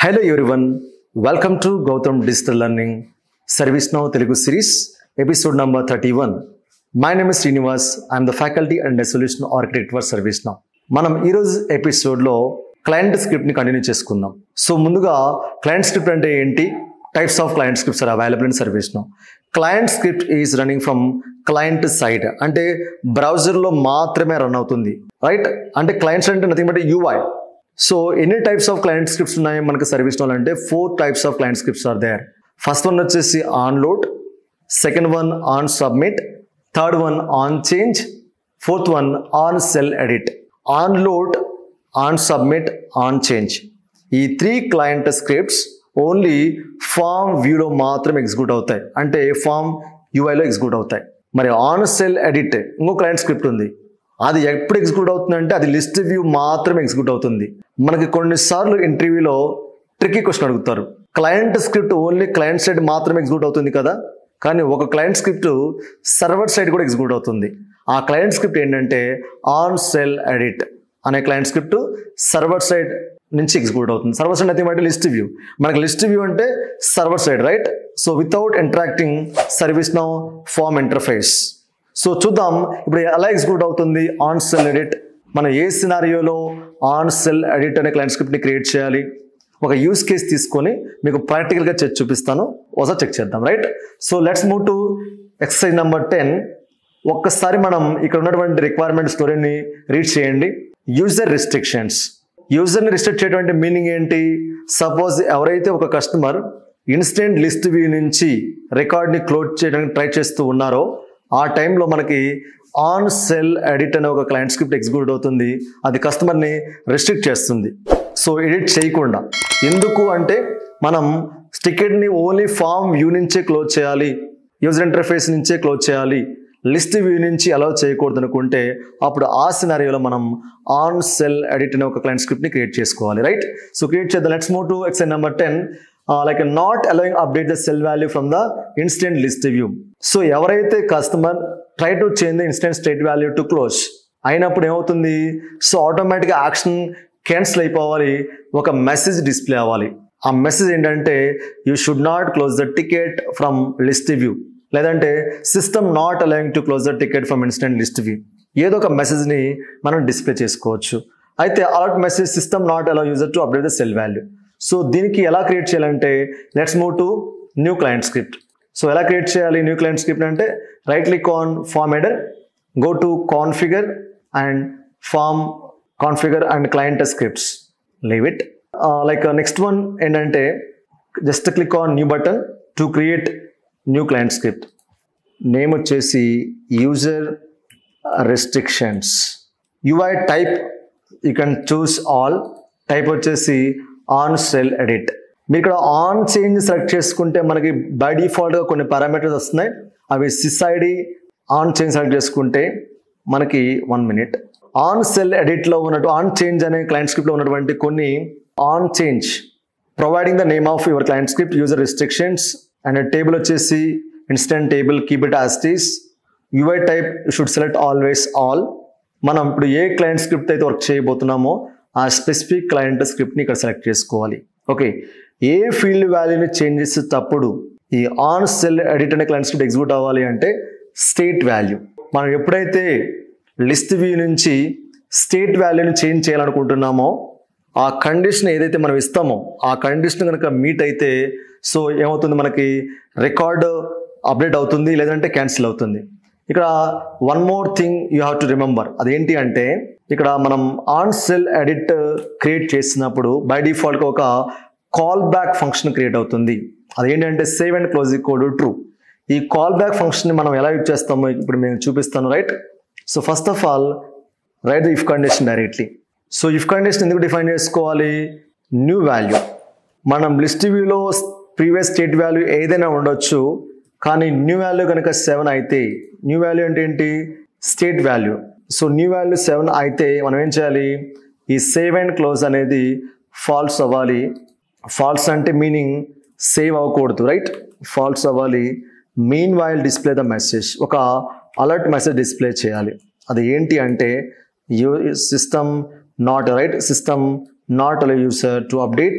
Hello everyone welcome to Gautam digital learning ServiceNow Telugu series episode number thirty one my name Srinivas I'm the faculty and solution architect for ServiceNow మనం ఈరోజు ఎపిసోడ్లో client స్క్రిప్ట్ని continue చేసుకుందాం so ముందుగా client script అంటే ఏంటి types of client scripts are available in ServiceNow client script is running from client side అంటే బ్రౌజర్లో మాత్రమే రన్ అవుతుంది రైట్ అంటే క్లయింట్స్ అంటే నథింగ్ బట్ యూఐ సో ఎన్ని టైప్స్ ఆఫ్ క్లయింట్ స్క్రిప్ట్స్ ఉన్నాయి మనకి సర్వీస్ నోల్ అంటే four types of client scripts are there first one వచ్చేసి on load second one on submit third one on change fourth one on cell edit on load on submit on change ఈ three client scripts only form వ్యూలో మాత్రం execute అవుతాయి అంటే form యూఐలో execute అవుతాయి మరి on cell edit ఇంకో client script ఉంది అది ఎప్పుడు ఎగ్జిక్యూట్ అవుతుందంటే అది లిస్ట్ వ్యూ మాత్రమే ఎగ్జిక్యూట్ అవుతుంది మనకి కొన్నిసార్లు ఇంటర్వ్యూలో ట్రిక్కీ క్వశ్చన్ అడుగుతారు client script only client side మాత్రమే ఎగ్జిక్యూట్ అవుతుంది కదా కానీ ఒక క్లయింట్ స్క్రిప్ట్ సర్వర్ సైడ్ కూడా ఎగ్జిక్యూట్ అవుతుంది ఆ క్లయింట్ స్క్రిప్ట్ ఏంటంటే ఆన్ సెల్ ఎడిట్ అనే క్లయింట్ స్క్రిప్ట్ సర్వర్ సైడ్ నుంచి ఎగ్జిక్యూట్ అవుతుంది సర్వర్ సైడ్ అయితే అంటే లిస్ట్ వ్యూ మనకి లిస్ట్ వ్యూ అంటే server side right so without interacting ServiceNow form interface so చూద్దాం ఇప్పుడు ఎలా ఎగ్జిక్యూట్ అవుతుంది ఆన్ సెల్ ఎడిట్ మనం ఏ సినారియోలో ఆన్ సెల్ ఎడిట్ అనే క్లయింట్ స్క్రిప్ట్ని క్రియేట్ చేయాలి ఒక యూస్ కేస్ తీసుకొని మీకు ప్రాక్టికల్గా చేసి చూపిస్తాను ఒకసారి చెక్ చేద్దాం right so let's move to exercise number ten ఒక్కసారి మనం ఇక్కడ ఉన్నటువంటి రిక్వైర్మెంట్ స్టోరీని రీడ్ చేయండి యూజర్ రిస్ట్రిక్షన్స్ యూజర్ని రిస్ట్రిక్ట్ చేయడం మీనింగ్ ఏంటి సపోజ్ ఎవరైతే ఒక కస్టమర్ ఇన్స్టెంట్ లిస్ట్ వ్యూ నుంచి రికార్డ్ని క్లోజ్ చేయడానికి ట్రై చేస్తూ ఉన్నారో ఆ టైంలో మనకి ఆన్ సెల్ ఎడిట్ అనే ఒక క్లయింట్ స్క్రిప్ట్ ఎగ్జిక్యూట్ అవుతుంది అది కస్టమర్ని రెస్ట్రిక్ట్ చేస్తుంది సో ఎడిట్ చేయకుండా ఎందుకు అంటే మనం టికెట్ని ఓన్లీ ఫామ్ వ్యూ నుంచే క్లోజ్ చేయాలి యూజర్ ఇంటర్ఫేస్ నుంచే క్లోజ్ చేయాలి లిస్ట్ వ్యూ నుంచి అలౌ చేయకూడదు అనుకుంటే అప్పుడు ఆ సినారియోలో మనం ఆన్ సెల్ ఎడిట్ అనే ఒక క్లయింట్ స్క్రిప్ట్ని క్రియేట్ చేసుకోవాలి రైట్ సో క్రియేట్ చేద్దాం let's move to exercise number ten like not allowing update the cell value from the instance list view so ఎవరైతే customer try to change the instance state value to close అయినప్పుడు ఏమవుతుంది so ఆటోమేటిక్గా action cancel అయిపోవాలి ఒక message display అవ్వాలి ఆ message ఏంటంటే you should not close the ticket from list view లేదంటే system not allowing to close the ticket from instant list view ఏదో ఒక మెసేజ్ని మనం డిస్ప్లే చేసుకోవచ్చు అయితే alert message system not allow user to update the cell value so దీనికి ఎలా create చేయాలంటే let's move to new client script so ఎలా క్రియేట్ చేయాలి న్యూ క్లయింట్ స్క్రిప్ట్ అంటే right click on form header go to configure and form configure and client scripts leave it like next one ఏంటంటే just click on new button to create new client script name వచ్చేసి user restrictions UI type you can choose all type వచ్చేసి on cell edit మీరు ఇక్కడ on change select చేసుకుంటే మనకి by డిఫాల్ట్గా కొన్ని parameters వస్తున్నాయి అవి sys ID on change select చేసుకుంటే మనకి వన్ మినిట్ ఆన్ సెల్ ఎడిట్లో ఉన్నట్టు ఆన్ చేంజ్ అనే క్లయింట్ స్క్రిప్ట్లో ఉన్నటువంటి కొన్ని on change providing the name of your client script user restrictions and table వచ్చేసి ఇన్స్టెంట్ టేబుల్ కీప్ ఇట్ యాస్టీస్ UI type should select always all మనం ఇప్పుడు ఏ క్లయింట్ స్క్రిప్ట్ అయితే వర్క్ చేయబోతున్నామో ఆ స్పెసిఫిక్ క్లయింట్ స్క్రిప్ట్ని ఇక్కడ సెలెక్ట్ చేసుకోవాలి ఓకే ఏ ఫీల్డ్ వాల్యూని చేంజ్ చేసేటప్పుడు ఈ ఆన్ సెల్ ఎడిట్ అనే క్లయింట్ స్క్రిప్ట్ ఎగ్జిక్యూట్ అవ్వాలి అంటే స్టేట్ వాల్యూ మనం ఎప్పుడైతే లిస్ట్ వ్యూ నుంచి స్టేట్ వాల్యూని చేంజ్ చేయాలనుకుంటున్నామో ఆ కండిషన్ ఏదైతే మనం ఇస్తామో ఆ కండిషన్ కనుక మీట్ అయితే సో ఏమవుతుంది మనకి రికార్డ్ అప్డేట్ అవుతుంది లేదంటే క్యాన్సిల్ అవుతుంది ఇక్కడ one more thing you have to remember అదేంటి అంటే ఇక్కడ మనం ఆన్ సెల్ ఎడిట్ క్రియేట్ చేసినప్పుడు బై డిఫాల్ట్గా ఒక కాల్ బ్యాక్ ఫంక్షన్ క్రియేట్ అవుతుంది అదేంటంటే save and close code true ఈ కాల్ బ్యాక్ ఫంక్షన్ని మనం ఎలా యూజ్ చేస్తామో ఇప్పుడు నేను చూపిస్తాను right so first of all right the if condition directly so if condition ఎందుకు డిఫైన్ చేసుకోవాలి న్యూ వాల్యూ మనం లిస్ట్ వ్యూలో ప్రీవియస్ స్టేట్ వాల్యూ ఏదైనా ఉండొచ్చు కానీ న్యూ వాల్యూ కనుక సెవెన్ అయితే న్యూ వాల్యూ అంటే ఏంటి state value so new value seven అయితే మనం ఏం చేయాలి ఈ సేవ్ అండ్ క్లోజ్ అనేది ఫాల్స్ అవ్వాలి ఫాల్స్ అంటే మీనింగ్ సేవ్ అవ్వకూడదు రైట్ ఫాల్స్ అవ్వాలి mean while display the message ఒక అలర్ట్ మెసేజ్ డిస్ప్లే చేయాలి అది ఏంటి అంటే you system not right system not allow user to update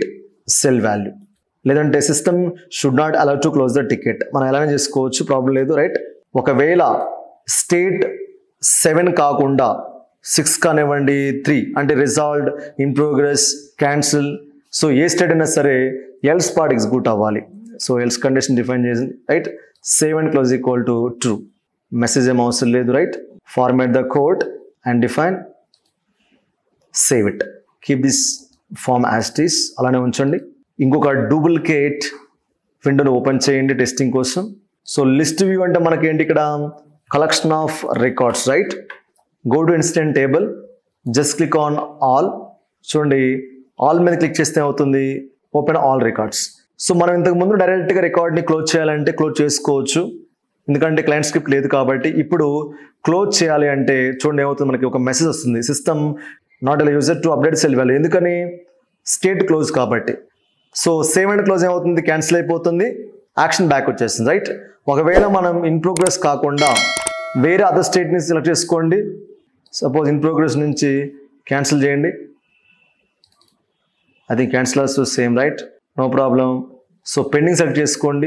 cell value లేదంటే system should not allow to close the ticket మనం ఎలానే చేసుకోవచ్చు ప్రాబ్లం లేదు రైట్ ఒకవేళ స్టేట్ సెవెన్ కాకుండా సిక్స్ కానివ్వండి త్రీ అంటే resolved in progress cancel so ఏ స్టేట్ అయినా సరే ఎల్స్ పార్ట్ ఎగ్జిక్యూట్ అవ్వాలి సో ఎల్స్ కండిషన్ డిఫైన్ చేసింది right save and close equal to true message ఏం అవసరం లేదు right format the code and define save it keep this form యాస్టీస్ అలానే ఉంచండి ఇంకొక డూప్లికేట్ విండోని ఓపెన్ చేయండి టెస్టింగ్ కోసం సో లిస్ట్ వ్యూ అంటే మనకేంటి ఇక్కడ collection of records right go to instant table just click on all చూడండి ఆల్ మీద క్లిక్ చేస్తే అవుతుంది ఓపెన్ ఆల్ రికార్డ్స్ సో మనం ఇంతకు ముందు డైరెక్ట్గా రికార్డ్ని క్లోజ్ చేయాలంటే క్లోజ్ చేసుకోవచ్చు ఎందుకంటే క్లయింట్ స్క్రిప్ట్ లేదు కాబట్టి ఇప్పుడు క్లోజ్ చేయాలి అంటే చూడండి ఏమవుతుంది మనకి ఒక మెసేజ్ వస్తుంది system not allow user to update cell value ఎందుకని స్టేట్ క్లోజ్ కాబట్టి సో సేవ్ అండ్ క్లోజ్ ఏమవుతుంది క్యాన్సిల్ అయిపోతుంది యాక్షన్ బ్యాక్ వచ్చేస్తుంది రైట్ ఒకవేళ మనం ఇన్ ప్రోగ్రెస్ కాకుండా వేరే అదర్ స్టేట్ని సెలెక్ట్ చేసుకోండి సపోజ్ ఇన్ ప్రోగ్రెస్ నుంచి క్యాన్సిల్ చేయండి I think cancel also same right no problem so pending select చేసుకోండి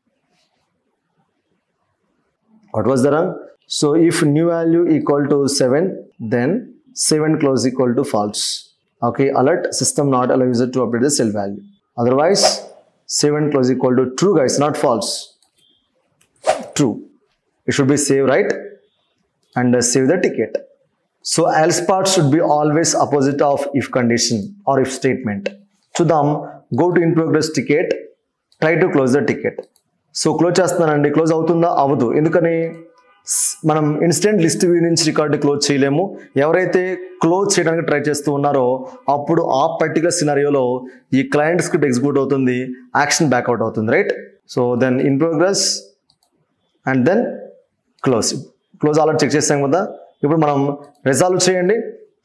what was the run so if new value equal to 7 then 7 close equal to false okay alert system not allow user to update the cell value otherwise 7 close equal to true guys not false true it should be save right and uh, save the ticket so else part should be always opposite of if condition or if statement చూద్దాం go to in progress ticket try to close the ticket so close చేస్తున్నానండి close అవుతుందా అవ్వదు ఎందుకని స్- మనం instant list view నుంచి record close చేయలేము ఎవరైతే క్లోజ్ చేయడానికి ట్రై చేస్తూ ఉన్నారో అప్పుడు ఆ పర్టికులర్ సినారియోలో ఈ క్లయింట్ స్క్రిప్ట్ ఎగ్జిక్యూట్ అవుతుంది యాక్షన్ బ్యాక్అవుట్ అవుతుంది right so then in progress and then close close already check చేసాం కదా ఇప్పుడు మనం రిజాల్వ్ చేయండి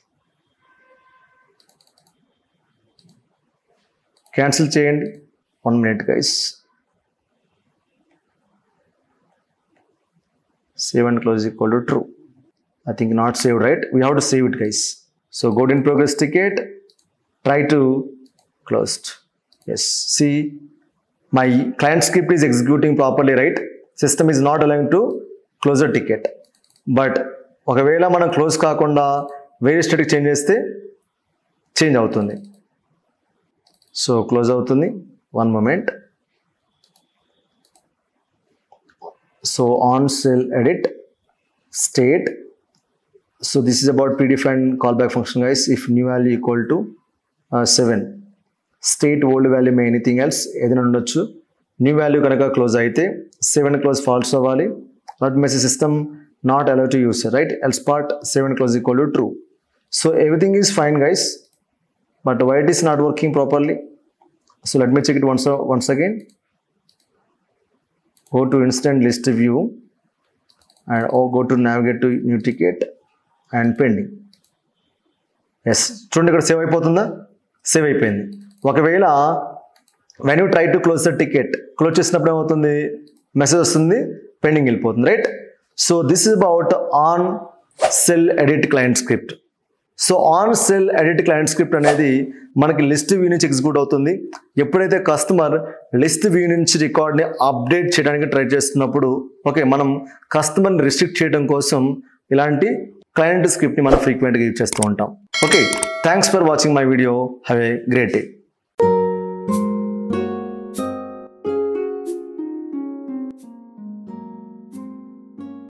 క్యాన్సిల్ చేయండి one minute guys save and close equal to true. I think not saved, right? We have to save it, guys. So go to in progress ticket, try to closed. Yes, see, my client script is executing properly, right? System is not allowing to close the ticket. But ఒకవేళ మనం close కాకుండా వేరే స్టేట్కి change చేస్తే change అవుతుంది so close అవుతుంది one moment so on cell edit state so this is about predefined callback function guys if new value equal to uh, 7 state old value may anything else ఏదైనా ఉండొచ్చు new value కనుక close అయితే seven close false అవ్వాలి not message system not allow to use right else part seven close equal to true so everything is fine guys but why it is not working properly so let me check it once once again go to instant list view and or go to navigate to new ticket and pending yes చూడండి ఇక్కడ save అయిపోతుందా save అయిపోయింది ఒకవేళ when you try to close the ticket close చేసినప్పుడు ఏమవుతుంది message వస్తుంది pending వెళ్ళిపోతుంది right so this is about on cell edit client script so on cell edit client script అనేది మనకి లిస్ట్ వ్యూ నుంచి ఎగ్జిక్యూట్ అవుతుంది ఎప్పుడైతే కస్టమర్ లిస్ట్ వ్యూ నుంచి రికార్డ్ని అప్డేట్ చేయడానికి ట్రై చేస్తున్నప్పుడు ఓకే మనం కస్టమర్ని రిస్ట్రిక్ట్ చేయడం కోసం ఇలాంటి క్లయింట్ స్క్రిప్ట్ని మనం ఫ్రీక్వెంట్గా యూజ్ చేస్తూ ఉంటాం okay thanks for watching my video have a great day